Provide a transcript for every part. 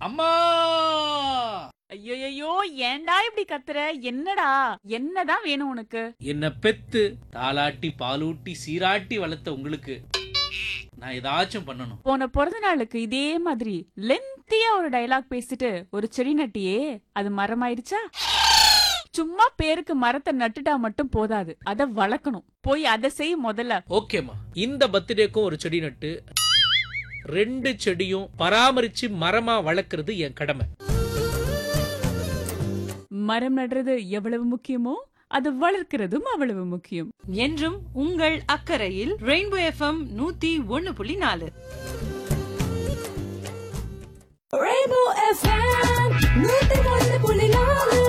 அம்மா ஐயோ ஏன்டா இப்படி கத்துற என்னடா என்னதான் வேணும் உனக்கு என்ன பெத்து தாலாட்டி பாலூட்டி சீராட்டி வளர்த்த உங்களுக்கு நான் ஏதாச்சும் பண்ணணும் போன பிறந்த நாளுக்கு இதே மாதிரி லென்த்தியா ஒரு டயலாக் பேசிட்டு ஒரு செடி நட்டியே அது மரமாயிருச்சா சும்மா பேருக்கு மரத்தை நட்டுட்டா மட்டும் போதாது அத வளர்க்கணும் போய் அதை செய் முதல்ல ஓகேம்மா இந்த பர்த்டேக்கும் ஒரு செடி நட்டு ரெண்டு செடியும் பராமரிச்சு மரமா வளர்க்கறது என் கடமை மரம் நடுறது எவ்வளவு முக்கியமோ அது வளர்க்கிறதும் அவ்வளவு முக்கியம் என்றும் உங்கள் அக்கறையில் ரெயின்போ எஃப்எம் நூத்தி ஒன்னு புள்ளி நாலு Rainbow FM, நூத்தி ஒன்று புள்ளி நாலு.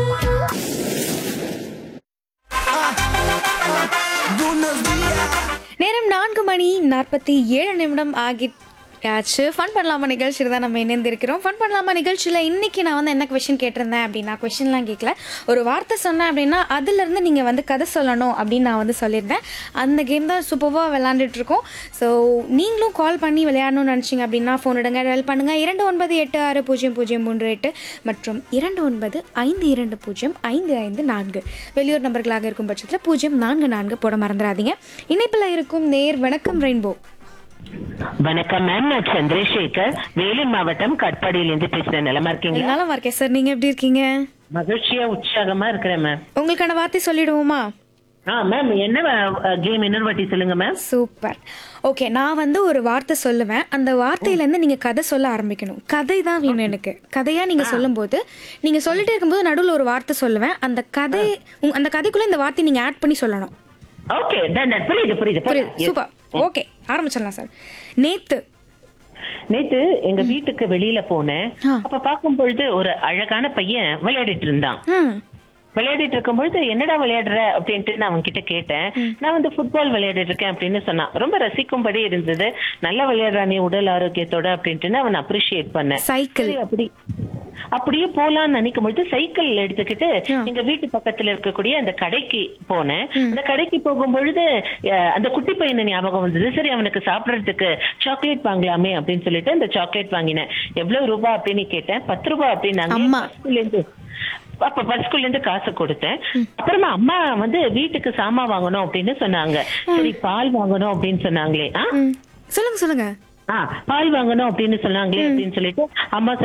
நேரம் நான்கு மணி நாற்பத்தி ஏழு நிமிடம் ஆகியாச்சு ஃபன் பண்ணலாமா நிகழ்ச்சியில் தான் நம்ம இணைந்திருக்கிறோம் ஃபன் பண்ணலாமா நிகழ்ச்சியில் இன்னைக்கு நான் வந்து என்ன கொஷின் கேட்டிருந்தேன் அப்படின்னா கொஷின்லாம் கேட்கல ஒரு வார்த்தை சொன்னேன் அப்படின்னா அதுலேருந்து நீங்கள் வந்து கதை சொல்லணும் அப்படின்னு நான் வந்து சொல்லியிருந்தேன் அந்த கேம் தான் சூப்பராக விளாண்டுட்டு இருக்கோம் ஸோ நீங்களும் கால் பண்ணி விளையாடணும்னு நினச்சிங்க அப்படின்னா ஃபோன் எடுங்க டெல் பண்ணுங்கள் இரண்டு ஒன்பது எட்டு ஆறு பூஜ்ஜியம் பூஜ்ஜியம் மூன்று எட்டு மற்றும் இரண்டு ஒன்பது ஐந்து இரண்டு பூஜ்ஜியம் ஐந்து ஐந்து நான்கு வெளியூர் நபர்களாக இருக்கும் பட்சத்தில் பூஜ்ஜியம் நான்கு நான்கு போட மறந்துடாதீங்க இணைப்பில் இருக்கும் நேர் வணக்கம் ரெயின்போ வணக்கம் மேம் நான் சந்திரசேகர் வேலூர் மாவட்டம் கட்பாடியிலிருந்து பேசுறேன் நிலமா இருக்கீங்களா நல்லா இருக்கேன் சார் நீங்கள் எப்படி இருக்கீங்க மகிழ்ச்சியா உற்சாகமா இருக்கிறேன் மேம் உங்களுக்கான வார்த்தை சொல்லிடுவோமா ஆ மேம் என்ன கேம் இன்னொரு வாட்டி சொல்லுங்க மேம் சூப்பர் ஓகே நான் வந்து ஒரு வார்த்தை சொல்லுவேன் அந்த வார்த்தையிலேருந்து நீங்கள் கதை சொல்ல ஆரம்பிக்கணும் கதை தான் வேணும் எனக்கு கதையாக நீங்கள் சொல்லும்போது நீங்கள் சொல்லிட்டே இருக்கும்போது நடுவில் ஒரு வார்த்தை சொல்லுவேன் அந்த கதை உங்க- அந்த கதைக்குள்ளே இந்த வார்த்தையை நீங்கள் ஆட் பண்ணி சொல்லணும் ஓகே டன் டன். புரியுது புரியுது புரியுது புரியுது சூப்பர் ஓகே ஆரம்பிச்சிடலாம் சார் நேத்து நேத்து எங்க வீட்டுக்கு வெளியில போனேன் ஆ. அப்ப பார்க்கும் பொழுது ஒரு அழகான பையன் விளையாடிட்டு இருந்தான் ம் விளையாடிட்டு இருக்கும்பொழுது என்னடா விளையாடுற அப்படின்ட்டு நான் அவன் கிட்ட கேட்டேன் நான் வந்து ஃபுட்பால் விளையாடிட்டு இருக்கேன் அப்படின்னு சொன்னான் ரொம்ப ரசிக்கும்படி இருந்தது நல்லா விளையாடுறா நீ உடல் ஆரோக்கியத்தோட அப்படின்ட்டு அவன் அப்ரிஷியேட் பண்ணேன் சைக்கிள் சரி, அப்படி அப்படியே போலாம்னு நினைக்கும் பொழுது சைக்கிள் எடுத்துக்கிட்டு ஆ. எங்க வீட்டு பக்கத்துல இருக்கக்கூடிய அந்த கடைக்கு போனேன் அந்த கடைக்கு போகும் பொழுது அஹ், அந்த குட்டி பையனை ஞாபகம் வந்தது சரி அவனுக்கு சாப்பிடறதுக்கு சாக்லேட் வாங்கலாமே அப்படின்னு சொல்லிட்டு அந்த சாக்லேட் வாங்கினேன் எவ்வளவு ரூபாய் அப்படின்னு கேட்டேன் பத்து ரூபாய் அப்படின்னாங்க அம்மா. பஸ்குல இருந்து அப்ப பஸ்குல இருந்து காசு கொடுத்தேன் அப்புறமா அம்மா வந்து வீட்டுக்கு சாமான் வாங்கணும் அப்படின்னு சொன்னாங்க சரி பால் வாங்கணும் அப்படின்னு சொன்னாங்களே ஆ ம் சொல்லுங்க சொல்லுங்க ஆ பால் வாங்கணும் அப்படின்னு சொன்னாங்களே அப்படின்னு சொல்லிட்டு அம்மா